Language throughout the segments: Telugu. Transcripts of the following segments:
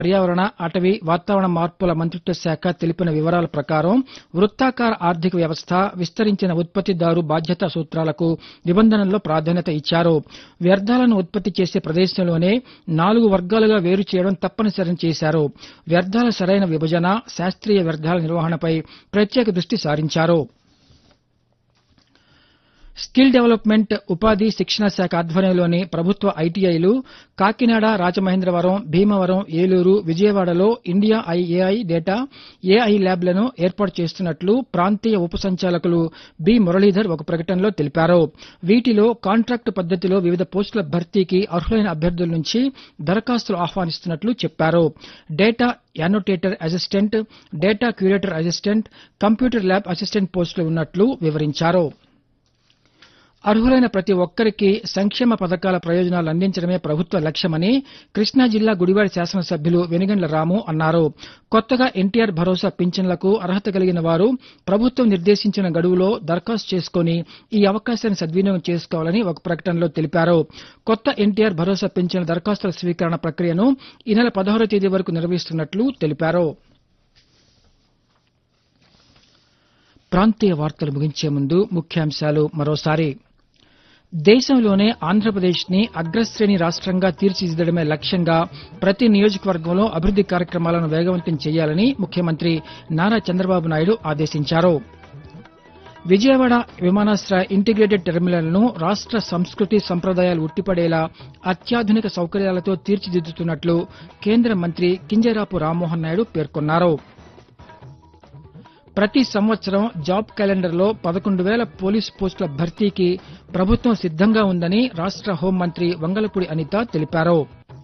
పర్యావరణ అటవీ వాతావరణ మార్పుల మంత్రిత్వ శాఖ తెలిపిన వివరాల ప్రకారం వృత్తాకార ఆర్థిక వ్యవస్థ విస్తరించిన ఉత్పత్తిదారు బాధ్యతా సూత్రాలకు నిబంధనల్లో ప్రాధాన్యత ఇచ్చారు వ్యర్థాలను ఉత్పత్తి చేసే ప్రదేశంలోనే నాలుగు వర్గాలుగా వేరు చేయడం తప్పనిసరి చేశారు వ్యర్థాల సరైన విభజన శాస్త్రీయ వ్యర్థాల నిర్వహణపై ప్రత్యేక దృష్టి సారించారు స్కిల్ డెవలప్మెంట్ ఉపాధి శిక్షణ శాఖ ఆధ్వర్యంలోని ప్రభుత్వ ఐటీఐలు కాకినాడ రాజమహేంద్రవరం భీమవరం ఏలూరు విజయవాడలో ఇండియా ఐఏఐ డేటా ఏఐ ల్యాబ్లను ఏర్పాటు చేస్తున్నట్లు ప్రాంతీయ ఉప సంచాలకులు బి మురళీధర్ ఒక ప్రకటనలో తెలిపారు వీటిలో కాంట్రాక్టు పద్దతిలో వివిధ పోస్టుల భర్తీకి అర్హులైన అభ్యర్థుల నుంచి దరఖాస్తులు ఆహ్వానిస్తున్నట్లు చెప్పారు data annotator assistant data curator assistant computer lab assistant పోస్టులు ఉన్నట్లు వివరించారు అర్హులైన ప్రతి ఒక్కరికి సంక్షేమ పథకాల ప్రయోజనాలు అందించడమే ప్రభుత్వ లక్ష్యమని కృష్ణా జిల్లా గుడివాడ శాసనసభ్యులు వెనుగండ్ల రాము అన్నారు కొత్తగా ఎన్టీఆర్ భరోసా పింఛన్లకు అర్హత కలిగిన వారు ప్రభుత్వం నిర్దేశించిన గడువులో దరఖాస్తు చేసుకుని ఈ అవకాశాన్ని సద్వినియోగం చేసుకోవాలని ఒక ప్రకటనలో తెలిపారు కొత్త ఎన్టీఆర్ భరోసా పింఛన్ల దరఖాస్తుల స్వీకరణ ప్రక్రియను ఈ నెల పదహారో తేదీ వరకు నిర్వహిస్తున్నట్లు తెలిపారు ప్రాంతీయ వార్తలు ముగించే ముందు ముఖ్యాంశాలు మరోసారి దేశంలోనే ఆంధ్రప్రదేశ్ ని అగ్రశ్రేణి రాష్ట్రంగా తీర్చిదిద్దడమే లక్ష్యంగా ప్రతి నియోజకవర్గంలో అభివృద్ది కార్యక్రమాలను వేగవంతం చేయాలని ముఖ్యమంత్రి నారా చంద్రబాబు నాయుడు ఆదేశించారు విజయవాడ విమానాశ్రయ ఇంటిగ్రేటెడ్ టెర్మినల్ను రాష్ట్ర సంస్కృతి సంప్రదాయాలు ఉట్టిపడేలా అత్యాధునిక సౌకర్యాలతో తీర్చిదిద్దుతున్నట్లు కేంద్ర మంత్రి కింజరాపు రామ్మోహన్ నాయుడు పేర్కొన్నారు ప్రతి సంవత్సరం జాబ్ క్యాలెండర్లో పదకొండు వేల పోలీసు పోస్టుల భర్తీకి ప్రభుత్వం సిద్దంగా ఉందని రాష్ట్ర హోంమంత్రి వంగలపూడి అనిత తెలిపారు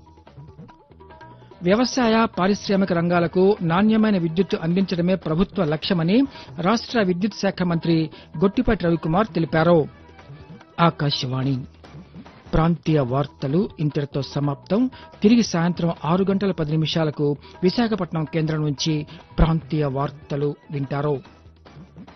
వ్యవసాయ పారిశ్రామిక రంగాలకు నాణ్యమైన విద్యుత్ అందించడమే ప్రభుత్వ లక్ష్యమని రాష్ట్ర విద్యుత్ శాఖ మంత్రి గొట్టిపాటి రవికుమార్ తెలిపారు ఆకాశవాణి ప్రాంతీయ వార్తలు ఇంతటితో సమాప్తం తిరిగి సాయంత్రం ఆరు గంటల పది నిమిషాలకు విశాఖపట్నం కేంద్రం నుంచి ప్రాంతీయ వార్తలు వింటారు